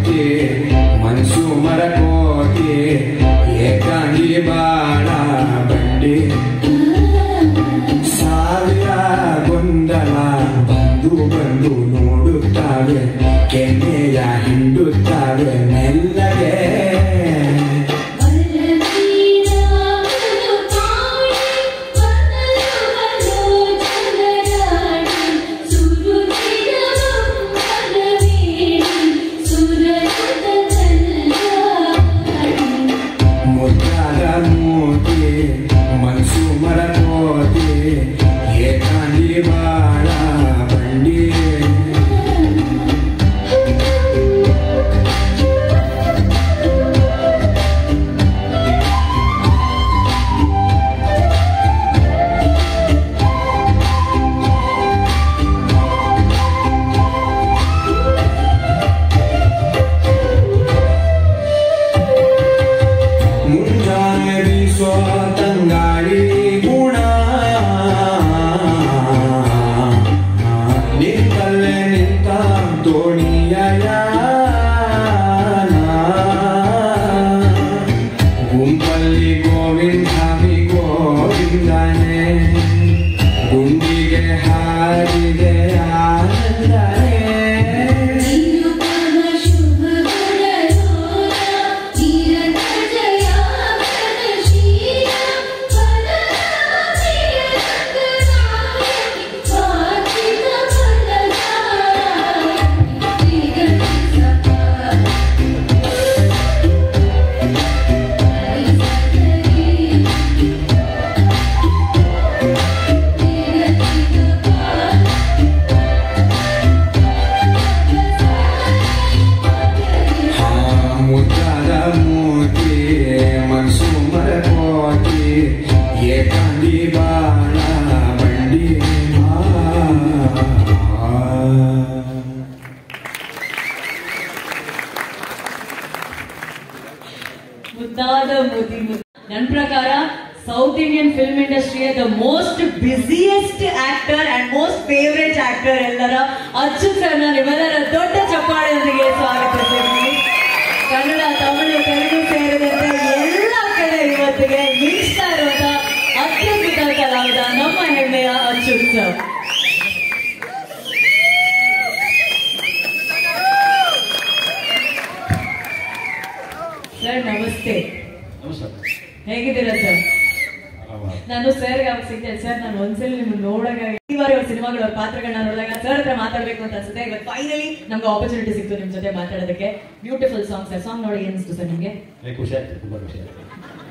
ಮೂರ್ತಿ ಮನಸ್ಸು ಮರಕೋತಿ ಏಕಾಂಗಿ ಬಾಳ ಬಂಡಿ ಸಾವಿರ ಗೊಂದಲ ಬಂದು ಬಂದು ನೋಡುತ್ತವೆ ಕೆನ್ನೆಯ ಹಿಂಡುತ್ತವೆ ಮೆಲ್ಲಗೆ ಮುದ್ದಾದ ಮೂರ್ತಿ ಮನಸ್ಸು ಮರಕೋತಿ ಏಕಾಂಗಿ ಬಾಳ ಬಂಡಿ ಮುಂಜಾನೆ ಬೀಸೋ ತಂಗಾಳಿ ಗುಣ ನಿಂತಲ್ಲೇ ನಿಂತ ದೋಣಿಯ ಯಾನ. ಗುಂಪಲ್ಲಿ ಗೋವಿಂದಾಮಿ ಗೋವಿಂದನೇ ಗುಂಡಿಗೆ ಹಾರಿದೆ ಆನಂದನೇ ಮುದ್ದಾದ ಮೂರ್ತಿ ಮನಸ್ಸು ಮರಕೋತಿ ಏಕಾಂಗಿ ಬಾಳ ಬಂಡಿ ಮುದ್ದಾದ ಮೋದಿ ನನ್ನ ಪ್ರಕಾರ ಸೌತ್ ಇಂಡಿಯನ್ ಫಿಲ್ಮ್ ಇಂಡಸ್ಟ್ರಿಯ the most busiest actor and most favourite actor ಎಲ್ಲರ ಅಚ್ಯುತ್ ಸರ್ನ ನಿಮ್ಮೆಲ್ಲರ ದೊಡ್ಡ ಚಪ್ಪಾಳೆಯೊಂದಿಗೆ ಸ್ವಾಗತಿಸಿದ್ದೀನಿ ಕನ್ನಡ ತಮಿಳು ತೆಲುಗು ಸೇರಿದಂತೆ ಎಲ್ಲ ಕಡೆ ಇವತ್ತಿಗೆ ಮಿಂಚ್ತಾ ಇರುವಂತ ಅತ್ಯದ್ಭುತ ಕಲಾವಿದ ನಮ್ಮ ಹೆಮ್ಮೆಯ ಅಚ್ಯುತ್ ಸರ್ ಸರ್ ನಮಸ್ತೆ ನಮಸ್ಕಾರ ಹೇಗಿದ್ದೀರಾ ಸರ್ ನಾನು ಸರ್ ಯಾವಾಗ ಸಿಗ್ತೇನೆ ಸರ್ ನಾನು ಒಂದ್ಸಲ ನಿಮ್ಮನ್ನ ನೋಡಾಗ ಈ ಬಾರಿ ಅವ್ರ ಸಿನಿಮಾಗಳ ಅವ್ರ ಪಾತ್ರಗಳನ್ನ ನೋಡಿದಾಗ ಸರ್ ಹತ್ರ ಮಾತಾಡ್ಬೇಕು ಅಂತ ಅನ್ಸುತ್ತೆ ಇವತ್ತು ಫೈನಲಿ ನಮ್ಗೆ ಆಪರ್ಚುನಿಟಿ ಸಿಕ್ತು ನಿಮ್ ಜೊತೆ ಮಾತಾಡೋದಕ್ಕೆ ಬ್ಯೂಟಿಫುಲ್ ಸಾಂಗ್ ಸರ್ ಸಾಂಗ್ ನೋಡಿ ಏನಿಸ್ತು ಸರ್ ನಿಮ್ಗೆ ನನಗೆ ಖುಷಿ ಆಗ್ತದೆ ತುಂಬ ಖುಷಿ ಆಗ್ತದೆ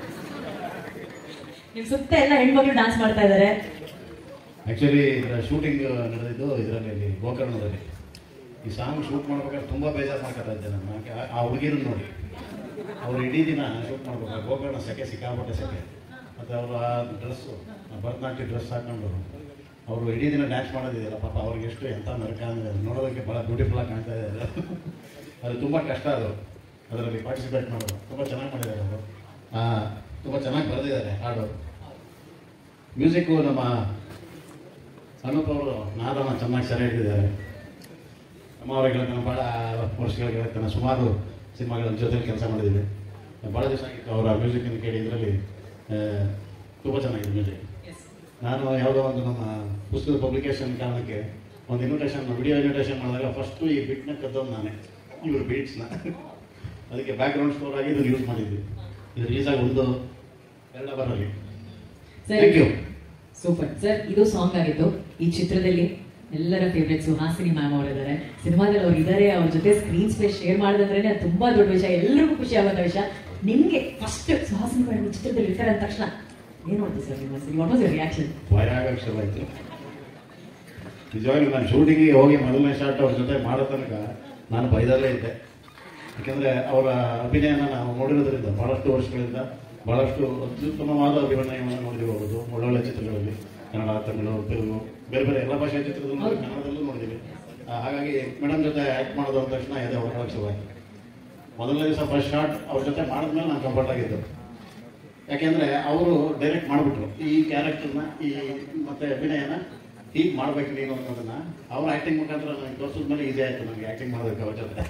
ನಿಮ್ ಸುತ್ತ ಎಲ್ಲ ಹೆಣ್ಮಕ್ಳು ಡಾನ್ಸ್ ಮಾಡ್ತಾ ಇದಾರೆ ಆ್ಯಕ್ಚುಲಿ ಇದರ ಶೂಟಿಂಗ್ ನಡೆದಿದ್ದು ಇದರಲ್ಲಿ ಗೋಕರ್ಣದಲ್ಲಿ ಈ ಸಾಂಗ್ ಶೂಟ್ ಮಾಡ್ಬೇಕಾದ್ರೆ ತುಂಬ ಬೇಜಾರು ಮಾಡ್ಕೊತಾ ಇದ್ದೆ ನಾನು ಯಾಕೆ ಆ- ಆ ಹುಡುಗಿರನ್ನ ನೋಡಿ ಅವ್ರು ಇಡೀ ದಿನ ಶೂಟ್ ಮಾಡ್ಬೇಕಾದ್ರೆ ಗೋಕರ್ಣ ಸೆಕೆ ಸಿಕ್ಕಾಪಟ್ಟೆ ಸೆಕೆ ಮತ್ತು ಅವರು ಆ ಡ್ರೆಸ್ಸು ಭರತನಾಟ್ಯ ಡ್ರೆಸ್ ಹಾಕೊಂಡು ಅವರು ಇಡೀ ದಿನ ಡ್ಯಾನ್ಸ್ ಮಾಡೋದಿದೆಯಲ್ಲ ಪಾಪ ಅವ್ರಿಗೆ ಎಷ್ಟು ಎಂಥ ನರಕ ಅಂದರೆ ಅದು ನೋಡೋದಕ್ಕೆ ಭಾಳ ಬ್ಯೂಟಿಫುಲ್ ಆಗಿ ಕಾಣ್ತಾ ಇದೆ ಅದು ತುಂಬ ಕಷ್ಟ ಅದು ಅದರಲ್ಲಿ ಪಾರ್ಟಿಸಿಪೇಟ್ ಮಾಡೋದು ತುಂಬ ಚೆನ್ನಾಗಿ ಮಾಡಿದ್ದಾರೆ ಅವರು ತುಂಬ ಚೆನ್ನಾಗಿ ಬರೆದಿದ್ದಾರೆ ಹಾಡು ಮ್ಯೂಸಿಕ್ಕು ನಮ್ಮ ಅನೂಪ್ ಅವರು ನಾದನ ಚೆನ್ನಾಗಿ ಸೆರೆ ಹಿಡಿದಿದ್ದಾರೆ ನಮ್ಮ ಅವರಿಗೆ ನಾನು ಭಾಳ ವರ್ಷಗಳಿಗೆ ತನ್ನ ಸುಮಾರು ಸಿನಿಮಾಗಳ ಜೊತೆಲಿ ಕೆಲಸ ಮಾಡಿದ್ದೀವಿ ಭಾಳ ದಿವಸ ಆಗಿತ್ತು ಅವರ ಮ್ಯೂಸಿಕನ್ನು ಕೇಳಿ ಇದರಲ್ಲಿ ತುಂಬ ಚೆನ್ನಾಗಿದೆ ಮ್ಯೂಸಿಕ್ ನಾನು ಯಾವುದೋ ಒಂದು ನಮ್ಮ ಪುಸ್ತಕದ ಪಬ್ಲಿಕೇಶನ್ ಕಾರಣಕ್ಕೆ ಒಂದು ಇನ್ವಿಟೇಷನ್ ವಿಡಿಯೋ ಇನ್ವಿಟೇಷನ್ ಮಾಡಿದಾಗ ಫಸ್ಟು ಈ ಬಿಟ್ನ ಕದ್ದೋದು ನಾನೇ ಇವರು ಬೀಟ್ಸ್ನ ಅದಕ್ಕೆ ಬ್ಯಾಕ್ಗ್ರೌಂಡ್ ಸ್ಕೋರ್ ಆಗಿ ಇದನ್ನು ಯೂಸ್ ಮಾಡಿದ್ವಿ ಇದು ರಿಲೀಸ್ ಆಗಿ ಒಂದು ಎರಡು ಅವರಲ್ಲಿ sir thank you super sir ಇದು ಸಾಂಗ್ ಆಗಿತ್ತು ಈ ಚಿತ್ರದಲ್ಲಿ ಎಲ್ಲರ ಫೇವ್ರೆಟ್ ಸುಹಾಸಿನಿ ಮ್ಯಾಮ್ ಅವರಿದ್ದಾರೆ ಸಿನಿಮಾದಲ್ಲಿ ಅವ್ರು ಇದ್ದಾರೆ ಅವ್ರ ಜೊತೆ ಸ್ಕ್ರೀನ್ ಸ್ಪೇಸ್ ಶೇರ್ ಮಾಡೋದಂದ್ರೆ ಅದು ತುಂಬಾ ದೊಡ್ಡ ವಿಷಯ ಎಲ್ರಿಗೂ ಖುಷಿ ಆಗುವಂತ ವಿಷಯ ನಿಮ್ಗೆ ಫಸ್ಟ್ ಸುಹಾಸಿನಿ ಮೇಡಮ್ ಈ ಚಿತ್ರದಲ್ಲಿ ಇರ್ತಾರೆ ಅಂದ ತಕ್ಷಣ ಏನ್ ಮಾಡ್ತೀವಿ ಸರ್ ನಿಮ್ಮ ವಾಟ್ ವಾಸ್ ರಿಯಾಕ್ಷನ್ ಭಯ ಆಗಕ್ಕೆ ಶುರುವಾಯಿತು ನಿಜವಾಗ್ಲೂ ನಾನು ಶೂಟಿಂಗಿಗೆ ಹೋಗಿ ಮೊದಲನೇ ಶಾಟ್ ಅವ್ರ ಜೊತೆ ಮಾಡೋ ತನಕ ನಾನು ಭಯದಲ್ಲೇ ಇದ್ದೆ ಯಾಕೆಂದರೆ ಅವರ ಅಭಿನಯನ ನಾವು ನೋಡಿರೋದ್ರಿಂದ ಭಾಳಷ್ಟು ವರ್ಷಗಳಿಂದ ಭಾಳಷ್ಟು ಅತ್ಯುತ್ತಮವಾದ ಅಭಿನಯವನ್ನು ನೋಡಿದ್ದೀವಿ ಅವರದು ಒಳ್ಳೊಳ್ಳೆ ಚಿತ್ರಗಳಲ್ಲಿ ಕನ್ನಡ ತಮಿಳು ತೆಲುಗು ಬೇರೆ ಬೇರೆ ಎಲ್ಲ ಭಾಷೆಯ ಚಿತ್ರದಲ್ಲೂ ನೋಡಿ, ಕನ್ನಡದಲ್ಲೂ ನೋಡಿದ್ದೀವಿ ಆ, ಹಾಗಾಗಿ ಮೇಡಮ್ ಜೊತೆ ಆ್ಯಕ್ಟ್ ಮಾಡೋದು ಅಂದ ತಕ್ಷಣ ಎದೆ ಹೊರಗಡೆ ಶುರುವಾಯಿತು ಮೊದಲನೇ ದಿವಸ ಫಸ್ಟ್ ಶಾಟ್ ಅವ್ರ ಜೊತೆ ಮಾಡಿದ್ಮೇಲೆ ನಾನು ಕಂಫರ್ಟ್ ಆಗಿದ್ದು ಯಾಕೆಂದ್ರೆ ಅವರು ಡೈರೆಕ್ಟ್ ಮಾಡಿಬಿಟ್ರು ಈ ಕ್ಯಾರೆಕ್ಟರ್ನ ಈ ಮತ್ತೆ ಅಭಿನಯನ ಹೀಗೆ ಮಾಡ್ಬೇಕು ನೀನು ಅನ್ನೋದನ್ನ ಅವ್ರ ಆಕ್ಟಿಂಗ್ ಮುಖಾಂತರ ನನಗೆ ತೋರಿಸಿದ್ಮೇಲೆ ಈಸಿ ಆಯ್ತು ನನಗೆ ಆಕ್ಟಿಂಗ್ ಮಾಡೋದಕ್ಕೆ ಅವ್ರ ಜೊತೆ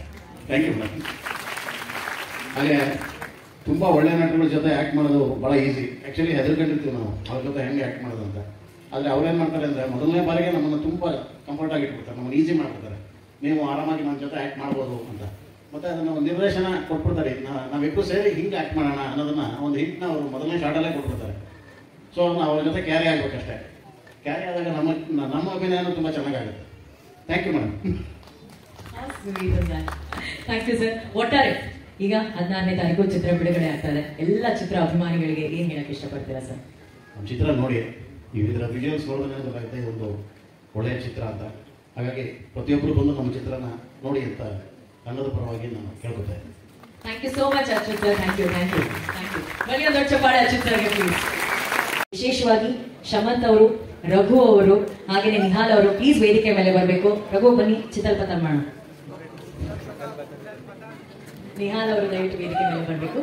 ಥ್ಯಾಂಕ್ ಯು ಮೇಡಮ್ ಹಾಗೆ ತುಂಬ ಒಳ್ಳೆ ನಟಗಳ ಜೊತೆ ಆ್ಯಕ್ಟ್ ಮಾಡೋದು ಭಾಳ ಈಸಿ ಆ್ಯಕ್ಚುಲಿ ಹೆದರ್ಕೊಂಡಿರ್ತೀವಿ ನಾವು ಅವ್ರ ಜೊತೆ ಹೆಂಗೆ ಆ್ಯಕ್ಟ್ ಮಾಡೋದು ಅಂತ ಆದರೆ ಅವ್ರೇನು ಮಾಡ್ತಾರೆ ಅಂದರೆ ಮೊದಲನೇ ಬಾರಿಗೆ ನಮ್ಮನ್ನು ತುಂಬ ಕಂಫರ್ಟ್ ಆಗಿ ಇಟ್ಬಿಡ್ತಾರೆ ನಮ್ಮನ್ನು ಈಸಿ ಮಾಡ್ಬಿಡ್ತಾರೆ ನೀವು ಆರಾಮಾಗಿ ನಮ್ಮ ಜೊತೆ ಆ್ಯಕ್ಟ್ ಮಾಡ್ಬೋದು ಅಂತ ಮತ್ತು ಅದನ್ನು ಒಂದು ನಿರ್ದೇಶನ ಕೊಟ್ಬಿಡ್ತಾರೆ ನಾ- ನಾವಿಬ್ಬರು ಸೇರಿ ಹಿಂಗೆ ಆ್ಯಕ್ಟ್ ಮಾಡೋಣ ಅನ್ನೋದನ್ನು ಒಂದು ಹಿಂಟ್ನ ಅವರು ಮೊದಲನೇ ಶಾರ್ಟಲ್ಲೇ ಕೊಟ್ಬಿಡ್ತಾರೆ ಸೊ ನಾವು ಅವ್ರ ಜೊತೆ ಕ್ಯಾರಿ ಆಗ್ಬೇಕಷ್ಟೇ ಕ್ಯಾರಿ ಆದಾಗ ನಮ್ಮ ನಮ್ಮ ಅಭಿನಯನೂ ತುಂಬ ಚೆನ್ನಾಗಾಗುತ್ತೆ thank you madam thank you sir ಒಟ್ಟಾರೆ ಈಗ ಹದಿನಾರನೇ ತಾರೀಕು ಚಿತ್ರ ಬಿಡುಗಡೆ ಆಗ್ತದೆ ಎಲ್ಲ ಚಿತ್ರ ಅಭಿಮಾನಿಗಳಿಗೆ ಏನ್ ಹೇಳಕ್ ಇಷ್ಟಪಡ್ತೀರಾ ಸರ್ ನಮ್ಮ ಚಿತ್ರ ನೋಡಿ ನೀವು ಇದರ ವಿಜುವಲ್ಸ್ ನೋಡಿದ್ರೆ ಗೊತ್ತಾಗುತ್ತೆ ಇದೊಂದು ಒಳ್ಳೆಯ ಚಿತ್ರ ಅಂತ ಹಾಗಾಗಿ ಪ್ರತಿಯೊಬ್ಬರು ಬಂದು ನಮ್ಮ ಚಿತ್ರನ ನೋಡಿ ಅಂತ ಕನ್ನಡದ ಪರವಾಗಿ ನಾನು ಕೇಳ್ಕೊತಾ ಇದ್ದೀನಿ thank you so much Achyut sir thank you thank you thank you ಬನ್ನಿ ಒಂದು ದೊಡ್ಡ ಚಪ್ಪಾಳೆ ಅಚ್ಯುತ್ ಸರ್ಗೆ ಪ್ಲೀಸ್ ವಿಶೇಷವಾಗಿ ಶಮಂತ್ ಅವರು ರಘು ಅವರು ಹಾಗೆಯೇ ನಿಹಾಲ್ ಅವರು ಪ್ಲೀಸ್ ವೇದಿಕೆ ಮೇಲೆ ಬರಬೇಕು ರಘು ಬನ್ನಿ ಚಿತ್ರಪಥ ಮಾಡೋಣ ನಿಹಾಲ್ ಅವರು ದಯವಿಟ್ಟು ವೇದಿಕೆ ಮೇಲೆ ಬರಬೇಕು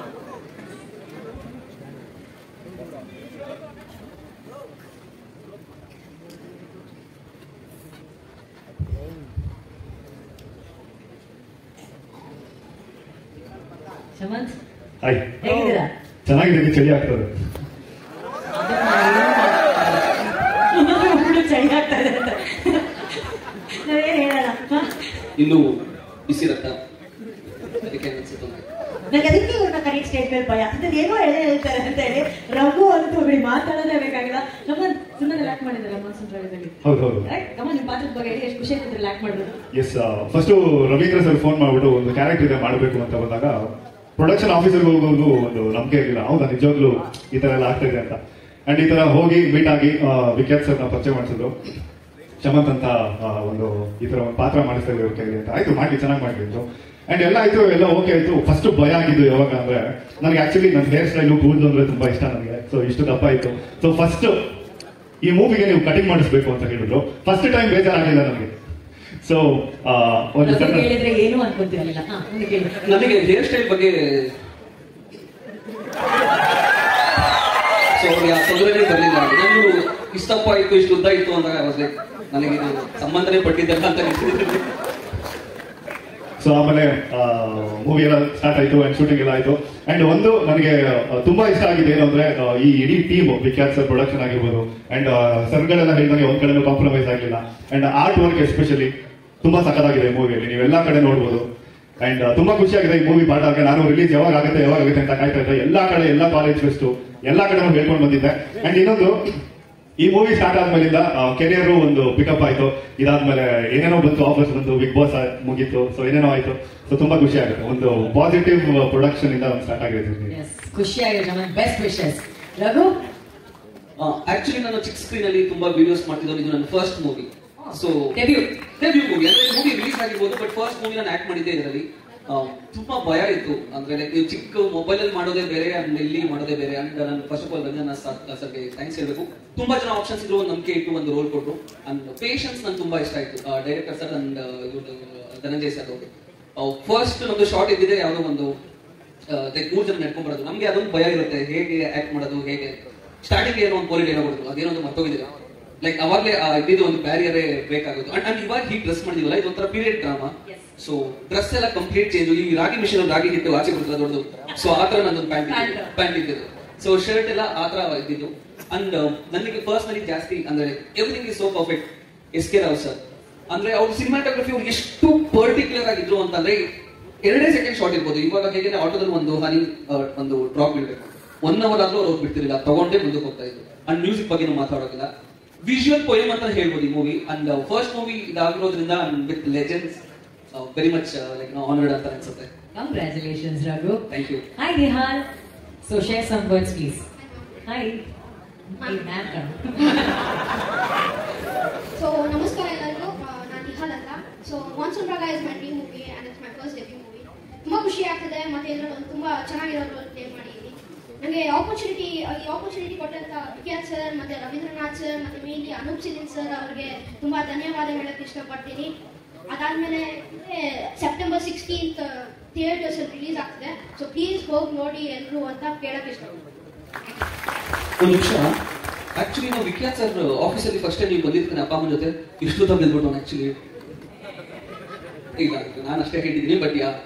ಶಮಂತ್ ಹಾಯ್ ಹೇಗಿದ್ದೀರಾ ಚೆನ್ನಾಗಿದೆ ಚಳಿ ಆಗ್ತದೆ ಹುಡುಗ ಚಳಿ ಆಗ್ತದೆ ಅಂತ ನಾವೇನ್ ಹೇಳಲ್ಲ ಹ? ಇನ್ನು ಬಿಸಿ ರಕ್ತ ಅದಕ್ಕೆ ಅನ್ಸುತ್ತೆ ನನಗೆ. ನನಗೆ ಅದಕ್ಕೆ ಇವ್ರನ್ನ ಕರೆಕ್ಟ್ ಸ್ಟೇಟ್ ಮೇಲೆ ಭಯ ಇದನ್ನ ಏನೋ ಹೇಳೇ ಹೇಳ್ತಾರೆ ಅಂತ ಹೇಳಿ ರಘು ಅಂತ ಬಿಡಿ ಮಾತಾಡೋದೇ ಬೇಕಾಗಿಲ್ಲ ನಮ್ಮ ಸುಮ್ಮನೆ ಲ್ಯಾಕ್ ಮಾಡಿದ್ದಾರೆ ಮಾನ್ಸೂನ್ ರಾಗದಲ್ಲಿ ಹೌದು ಹೌದು ನಮ್ಮ ನಿಮ್ಮ ಪಾತ್ರದ ಬಗ್ಗೆ ಹೇಳಿ ಎಷ್ಟು ಖುಷಿ ಆಗ್ತಿದ್ರೆ ಲ್ಯಾಕ್ ಮಾಡಿದ್ರು yes first Ravindra sir phone ಮಾಡ್ಬಿಟ್ಟು ಒಂದು ಕ್ಯಾರೆಕ್ಟರ್ ಇದೆ ಮಾಡಬೇಕು ಅಂತ ಬಂದಾಗ ಪ್ರೊಡಕ್ಷನ್ ಆಫೀಸರ್ಗೆ ಹೋಗೋದು ಒಂದು ನಂಬಿಕೆ ಇರಲಿಲ್ಲ ಹೌದಾ ನಿಜವಾಗ್ಲೂ ಈ ತರ ಎಲ್ಲ ಆಗ್ತಾ ಇದೆ ಅಂತ ಅಂಡ್ ಈ ತರ ಹೋಗಿ ಮೀಟ್ ಆಗಿ ಆ, ವಿಖ್ಯಾತ್ ಸರ್ನ ಪರಿಚಯ ಮಾಡಿಸಿದ್ರು ಶಮಂತ್ ಅಂತ ಆ, ಒಂದು ಈ ತರ ಒಂದು ಪಾತ್ರ ಮಾಡಿಸ್ತಾ ಇದ್ರು ಇವ್ರ ಕೈಲಿ ಅಂತ ಆಯ್ತು ಮಾಡಿ ಚೆನ್ನಾಗಿ ಮಾಡಿದ್ರು ಅಂಡ್ ಎಲ್ಲ ಆಯ್ತು ಎಲ್ಲ ಓಕೆ ಆಯ್ತು ಫಸ್ಟ್ ಭಯ ಆಗಿದ್ದು ಯಾವಾಗ ಅಂದ್ರೆ ನನಗೆ ಆಕ್ಚುಲಿ ನನ್ನ ಹೇರ್ ಸ್ಟೈಲು ಕೂದಲು ಅಂದ್ರೆ ತುಂಬಾ ಇಷ್ಟ ನನಗೆ ಸೊ ಇಷ್ಟು ದಪ್ಪ ಆಯ್ತು ಸೊ ಫಸ್ಟ್ ಈ ಮೂವಿಗೆ ನೀವು ಕಟಿಂಗ್ ಮಾಡಿಸ್ಬೇಕು ಅಂತ ಹೇಳಿದ್ರು ಫಸ್ಟ್ ಟೈಮ್ ಬೇಜಾರಾಗಲಿಲ್ಲ ನನಗೆ ಸೊ ಒಂದು ರಘು ಸಣ್ಣ ಕೇಳಿದ್ರೆ ಏನು ಅನ್ಕೊಂತಿರಲಿಲ್ಲ ಹಾ ಮುಂದೆ ಕೇಳಿ ನನಗೆ ಹೇರ್ ಸ್ಟೈಲ್ ಬಗ್ಗೆ ಸೊ ಅವ್ರಿಗೆ ಆ ತೊಂದರೆನೇ ಬರಲಿಲ್ಲ ನಾನು ಇಷ್ಟಪ್ಪ ಇತ್ತು ಇಷ್ಟು ಉದ್ದ ಇತ್ತು ಅಂದಾಗ I was like, ನನಗೆ ಇದು ಸಂಬಂಧನೇ ಪಟ್ಟಿದ್ದಲ್ಲ ಅಂತ ಅನಿಸ್ತಿದೆ ಸೊ ಆಮೇಲೆ ಮೂವಿ ಎಲ್ಲ ಸ್ಟಾರ್ಟ್ ಆಯ್ತು ಅಂಡ್ ಶೂಟಿಂಗ್ ಎಲ್ಲ ಆಯ್ತು ಅಂಡ್ ಒಂದು ನನಗೆ ಆ, ತುಂಬಾ ಇಷ್ಟ ಆಗಿದೆ ಏನು ಅಂದ್ರೆ ಆ, ಈ ಇಡೀ ಟೀಮ್ ವಿಖ್ಯಾತ್ ಸರ್ ಪ್ರೊಡಕ್ಷನ್ ಆಗಿರ್ಬೋದು ಅಂಡ್ ಸರ್ಗಳೆಲ್ಲ ಹೇಳಿದಂಗೆ ಒಂದ್ ಕಡೆ ಕಾಂಪ್ರಮೈಸ್ ಆಗಿಲ್ಲ ಅಂಡ್ ಆರ್ಟ್ ವರ್ಕ್ ಎಸ್ಪೆಷಲಿ ತುಂಬಾ ಸಖತ್ತಾಗಿದೆ ಈ ಮೂವಿಯಲ್ಲಿ ನೀವೆಲ್ಲಾ ಕಡೆ ನೋಡ್ಬೋದು ಅಂಡ್ ತುಂಬಾ ಖುಷಿ ಆಗಿದೆ ಈ ಮೂವಿ ಪಾಠ ಆಗಿ ನಾನು ರಿಲೀಸ್ ಯಾವಾಗ ಆಗುತ್ತೆ ಯಾವಾಗ ಆಗುತ್ತೆ ಅಂತ ಕಾಯ್ತಾ ಇದ್ದೆ ಎಲ್ಲಾ ಕಡೆ ಎಲ್ಲಾ ಕಾಲೇಜ್ ಫೆಸ್ಟ್ ಎಲ್ಲಾ ಕಡೆ ಹೇಳ್ಕೊಂಡು ಬಂದಿದ್ದೆ ಅಂಡ್ ಇನ್ನೊಂದು ಈ ಮೂವಿ ಸ್ಟಾರ್ಟ್ ಆದ್ಮೇಲಿಂದ ಕೆರಿಯರ್ ಒಂದು ಪಿಕಪ್ ಆಯ್ತು ಇದಾದ್ಮೇಲೆ ಏನೇನೋ ಬಂತು ಆಫರ್ಸ್ ಬಂತು ಬಿಗ್ ಬಾಸ್ ಮುಗೀತು ಸೊ ಏನೇನೋ ಆಯ್ತು ಸೊ ತುಂಬಾ ಖುಷಿ ಆಗುತ್ತೆ ಒಂದು ಪಾಸಿಟಿವ್ ಪ್ರೊಡಕ್ಷನ್ ಇಂದ ಒಂದು ಸ್ಟಾರ್ಟ್ ಆಗಿದೆ ಎಸ್ ಖುಷಿಯಾಗಿದೆ Shamanth best wishes Raghu actually ನಾನು ಚಿಕ್ಕ ಸ್ಕ್ರೀನ್ ಅಲ್ಲಿ ತುಂಬಾ ವಿಡಿಯೋಸ್ ಮಾಡ್ತಿದ್ದು ಇದು ನನ್ನ first movie so debut debut movie ಅಂದ್ರೆ ಮೂವಿ ರಿಲೀಸ್ ಆಗಿರ್ಬೋದು ಬಟ್ ಫಸ್ಟ್ ಮೂವಿ ನಾನು ಆಕ್ಟ್ ಮಾಡಿದ್ದೆ ಇದರಲ್ಲಿ ತುಂಬಾ ಭಯ ಇತ್ತು ಅಂದ್ರೆ like ನೀವು ಚಿಕ್ಕ ಮೊಬೈಲ್ ಅಲ್ಲಿ ಮಾಡೋದೇ ಬೇರೆ ಅಂಡ್ ಇಲ್ಲಿ ಮಾಡೋದೇ ಬೇರೆ ಅಂಡ್ ನಾನು ಫಸ್ಟ್ ಆಫ್ ಆಲ್ ರಂಜನ ಸರ್ಗೆ ಥ್ಯಾಂಕ್ಸ್ ಹೇಳ್ಬೇಕು ತುಂಬಾ ಜನ ಆಪ್ಷನ್ಸ್ ಇದ್ರು ಒಂದು ನಂಬಿಕೆ ಇಟ್ಟು ಒಂದು ರೋಲ್ ಕೊಟ್ರು ಅಂಡ್ ಪೇಷನ್ಸ್ ನಂಗೆ ತುಂಬಾ ಇಷ್ಟ ಆಯ್ತು director sir and Dhananjay sir ಅವರು ಫಸ್ಟ್ ನಮ್ದು ಶಾರ್ಟ್ ಇದ್ದಿದೆ ಯಾವುದೋ ಒಂದು ಲೈಕ್ ಮೂರ್ ಜನ ನಡ್ಕೊಂಡ್ ಬರೋದು ನಮ್ಗೆ ಅದೊಂದು ಭಯ ಇರುತ್ತೆ ಹೇಗೆ ಆಕ್ಟ್ ಮಾಡೋದು ಹೇಗೆ ಸ್ಟಾರ್ಟಿಂಗ್ ಏನೋ ಒಂದು ಪೊಲಿ ಡೈಲಾಗ್ ಕೊಡೋದು ಅದೇನೋ ಒಂದು ಮರ್ತೋಗಿದೆ ಲೈಕ್ ಅವಾಗಲೇ ಇದ್ದಿದ್ದು ಒಂದು ಬ್ಯಾರಿಯರೇ ಬೇಕಾಗುತ್ತೆ ಅಂಡ್ ಅಂಡ್ ಇವಾಗ ಹೀಗೆ ಡ್ರೆಸ್ ಮಾಡಿದಿವಲ್ಲ ಇದೊಂಥರ ಪೀರಿಯಡ್ ಡ್ರಾಮಾ ಸೊ ಡ್ರೆಸ್ ಎಲ್ಲ ಕಂಪ್ಲೀಟ್ ಚೇಂಜ್ ಈ ರಾಗಿ ಮಿಷನ್ ರಾಗಿ ಹಿಟ್ಟು ಆಚೆ ಬರ್ತಲ್ಲ ದೊಡ್ಡದು ಸೊ ಆ ತರ ನಂದೊಂದು ಪ್ಯಾಂಟ್ Pant. ಪ್ಯಾಂಟ್ ಇದ್ದಿದ್ದು ಸೊ ಶರ್ಟ್ ಎಲ್ಲ ಆ ತರ ಇದ್ದಿದ್ದು ಅಂಡ್ ನನಗೆ ಪರ್ಸನಲಿ ಜಾಸ್ತಿ ಅಂದ್ರೆ everything is so perfect S K Rao sir ಅಂದ್ರೆ ಅವ್ರ ಸಿನಿಮಾಟೋಗ್ರಫಿ ಅವ್ರು ಎಷ್ಟು ಪರ್ಟಿಕ್ಯುಲರ್ ಆಗಿದ್ರು ಅಂತಂದ್ರೆ ಎರಡೇ ಸೆಕೆಂಡ್ ಶಾರ್ಟ್ ಇರ್ಬೋದು ಇವಾಗ ಹೇಗೆ ಆಟೋದಲ್ಲಿ ಒಂದು ಹನಿ ಆ, ಒಂದು ಡ್ರಾಪ್ ಇಡಬೇಕು ಒನ್ ಅವರ್ ಆದ್ರೂ ಅವ್ರು ಬಿಡ್ತಿರ್ಲಿಲ್ಲ ತಗೊಂಡೇ ಮುಂದಕ್ಕೆ ಹೋಗ್ತಾ ಇದ್ರು ಅಂಡ್ ಮ್ಯೂಸಿಕ್ ಬಗ್ಗೆ ಮಾತಾಡೋದಿಲ್ಲ ವಿಜುವಲ್ ಪೋಯಮ್ ಅಂತ ಹೇಳ್ಬೋದು ಈ ಮೂವಿ ಅಂಡ್ ಫಸ್ಟ್ ಮೂವಿ ಇದಾಗಿರೋದ್ರಿಂದ with legends very much like honoured ಅಂತ ಅನ್ಸುತ್ತೆ congratulations Raghu thank you hi Nihal so share some words please hi ma'am ಕಣ ಸೊ ನಮಸ್ಕಾರ ಎಲ್ಲರಿಗೂ ನಾನು ನಿಹಾಲ್ ಅಂತ so monsoon Raga is my dream movie and it's my first debut movie ತುಂಬ ಖುಷಿ ಆಗ್ತದೆ ಮತ್ತೆ ಇದರಲ್ಲಿ ಒಂದು ತುಂಬ ಚೆನ್ನಾಗಿರೋ ರೋಲ್ ಪ್ಲೇ ಮಾಡಿದ್ದೀನಿ ನನಗೆ ಆಪರ್ಚುನಿಟಿ ಈ ಆಪರ್ಚುನಿಟಿ ಕೊಟ್ಟಂತ ವಿಖ್ಯಾತ್ ಸರ್ ಮತ್ತೆ ರವೀಂದ್ರನಾಥ್ ಸರ್ ಮತ್ತೆ ಮೇನ್ಲಿ ಅನೂಪ್ ಸಿಲಿನ್ ಸರ್ ಅವರಿಗೆ ತುಂಬ ಧನ್ಯವಾದ ಹೇಳಕ್ಕೆ ಇಷ್ಟಪಡ್ತೀನಿ ಅದಾದ್ಮೇಲೆ ಸೆಪ್ಟೆಂಬರ್ ಸಿಕ್ಸ್ಟೀನ್ತ್ ಥಿಯೇಟರ್ಸ್ ರಿಲೀಸ್ ಆಗ್ತದೆ ಸೊ ಪ್ಲೀಸ್ ಹೋಗಿ ನೋಡಿ ಎಲ್ಲರೂ ಅಂತ ಕೇಳಕ್ಕೆ ಇಷ್ಟಪಡ್ತೀನಿ ಒಂದು ನಿಮಿಷ ಆಕ್ಚುಲಿ ನಾವು ವಿಖ್ಯಾತ್ ಸರ್ ಆಫೀಸಲ್ಲಿ ಫಸ್ಟ್ ಟೈಮ್ ನೀವು ಬಂದಿರ್ತಾನೆ ಅಪ್ಪ ಅಮ್ಮನ ಜೊತೆ ಇಷ್ಟು ತಮ್ಮ ನಿಲ್ಬಿಟ್ಟು ಆಕ್ಚುಲಿ ಇಲ್ಲ ನಾನು ಅಷ್ಟೇ ಹೇಳಿದ್ದೀನಿ ಬಟ್ ಯಾ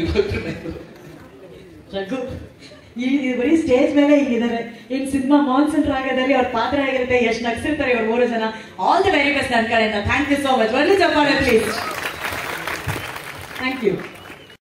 ರಘು ಈ ಈ ಬರೀ ಸ್ಟೇಜ್ ಮೇಲೆ ಹಿಂಗಿದ್ದಾರೆ ಇನ್ ಸಿನಿಮಾ ಮಾನ್ಸೂನ್ ರಾಗದಲ್ಲಿ ಅವ್ರ ಪಾತ್ರ ಆಗಿರುತ್ತೆ ಎಷ್ಟು ನಗ್ಸಿರ್ತಾರೆ ಇವ್ರು ಮೂರು ಜನ ಆಲ್ ದಿ ವೆರಿ ಬೆಸ್ಟ್ ನನ್ನ ಕಡೆಯಿಂದ ಥ್ಯಾಂಕ್ ಯು ಸೋ ಮಚ್ ಒಳ್ಳೆ ಚಪ್ಪಾಳೆ ಪ್ಲೀಸ್ ಥ್ಯಾಂಕ್ ಯು